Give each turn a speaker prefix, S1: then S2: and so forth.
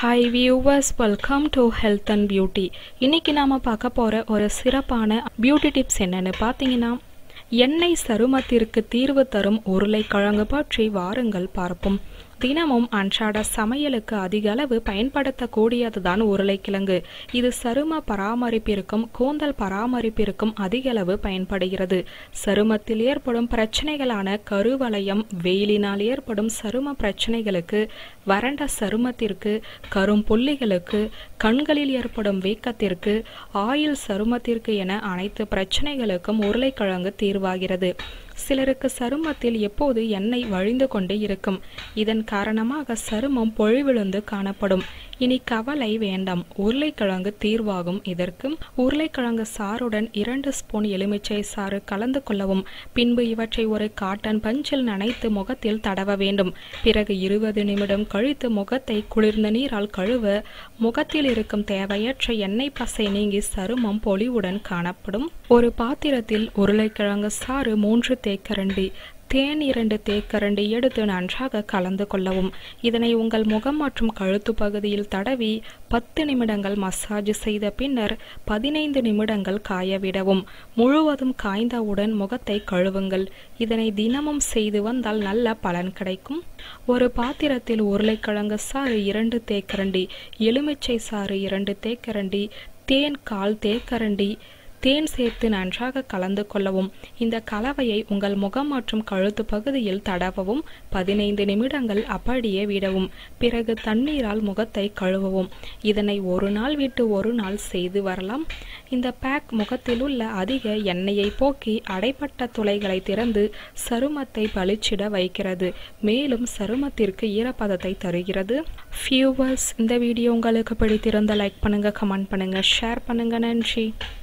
S1: hi viewers welcome to health and beauty இன்னைக்கு நாம பார்க்க போற ஒரு சிறப்பான பியூட்டி டிப்ஸ் என்னன்னு பார்த்தீங்கன்னா எண்ணெய் சருமத்திற்கு தீர்வு தரும் உருளைக்கிழங்கு பற்றி வாருங்கள் பார்ப்போம் தினமும் அன்றாட சமையலுக்கு அதிக அளவு பயன்படுத்தக்கூடியதுதான் உருளைக்கிழங்கு இது சரும பராமரிப்பிற்கும் கூந்தல் பராமரிப்பிற்கும் அதிக அளவு பயன்படுகிறது சருமத்தில் ஏற்படும் பிரச்சனைகளான கருவளையம் வெயிலினால் ஏற்படும் சரும பிரச்சனைகளுக்கு வறண்ட சருமத்திற்கு கரும் புள்ளிகளுக்கு கண்களில் ஏற்படும் வீக்கத்திற்கு ஆயில் சருமத்திற்கு என அனைத்து பிரச்சனைகளுக்கும் உருளைக்கிழங்கு தீர்வாகிறது சிலருக்கு சருமத்தில் எப்போது எண்ணெய் வழிந்து கொண்டே இருக்கும் இதன் காரணமாக சருமம் பொழிவிழுந்து காணப்படும் இனி கவலை வேண்டாம் உருளைக்கிழங்கு தீர்வாகும் இதற்கு உருளைக்கிழங்கு சாறுடன் இரண்டு ஸ்பூன் எலுமிச்சை சாறு கலந்து கொள்ளவும் பின்பு இவற்றை ஒரு காட்டன் பஞ்சில் நனைத்து முகத்தில் தடவ வேண்டும் பிறகு இருபது நிமிடம் கழித்து முகத்தை குளிர்ந்த நீரால் கழுவ முகத்தில் இருக்கும் தேவையற்ற எண்ணெய் பசை நீங்கி சருமம் பொலிவுடன் காணப்படும் ஒரு பாத்திரத்தில் உருளைக்கிழங்கு சாறு மூன்று தேக்கரண்டி தேன் இரண்டு தேக்கரண்டி எடுத்து நன்றாக கலந்து கொள்ளவும் இதனை உங்கள் முகம் மற்றும் கழுத்து பகுதியில் தடவி பத்து நிமிடங்கள் மசாஜ் செய்த பின்னர் பதினைந்து நிமிடங்கள் காய விடவும் முழுவதும் காய்ந்தவுடன் முகத்தை கழுவுங்கள் இதனை தினமும் செய்து வந்தால் நல்ல பலன் கிடைக்கும் ஒரு பாத்திரத்தில் உருளைக்கிழங்கு சாறு இரண்டு தேக்கரண்டி எலுமிச்சை சாறு இரண்டு தேக்கரண்டி தேன் கால் தேக்கரண்டி தேன் சேர்த்து நன்றாக கலந்து கொள்ளவும் இந்த கலவையை உங்கள் முகம் மற்றும் கழுத்து பகுதியில் தடவவும் பதினைந்து நிமிடங்கள் அப்படியே விடவும் பிறகு தண்ணீரால் முகத்தை கழுவவும் இதனை ஒரு நாள் விட்டு ஒரு நாள் செய்து வரலாம் இந்த பேக் முகத்தில் உள்ள அதிக எண்ணெயை போக்கி அடைப்பட்ட துளைகளை திறந்து சருமத்தை பளிச்சிட வைக்கிறது மேலும் சருமத்திற்கு ஈரப்பதத்தை தருகிறது ஃபியூவர்ஸ் இந்த வீடியோ உங்களுக்கு பிடித்திருந்த லைக் பண்ணுங்க கமெண்ட் பண்ணுங்க ஷேர் பண்ணுங்க நன்றி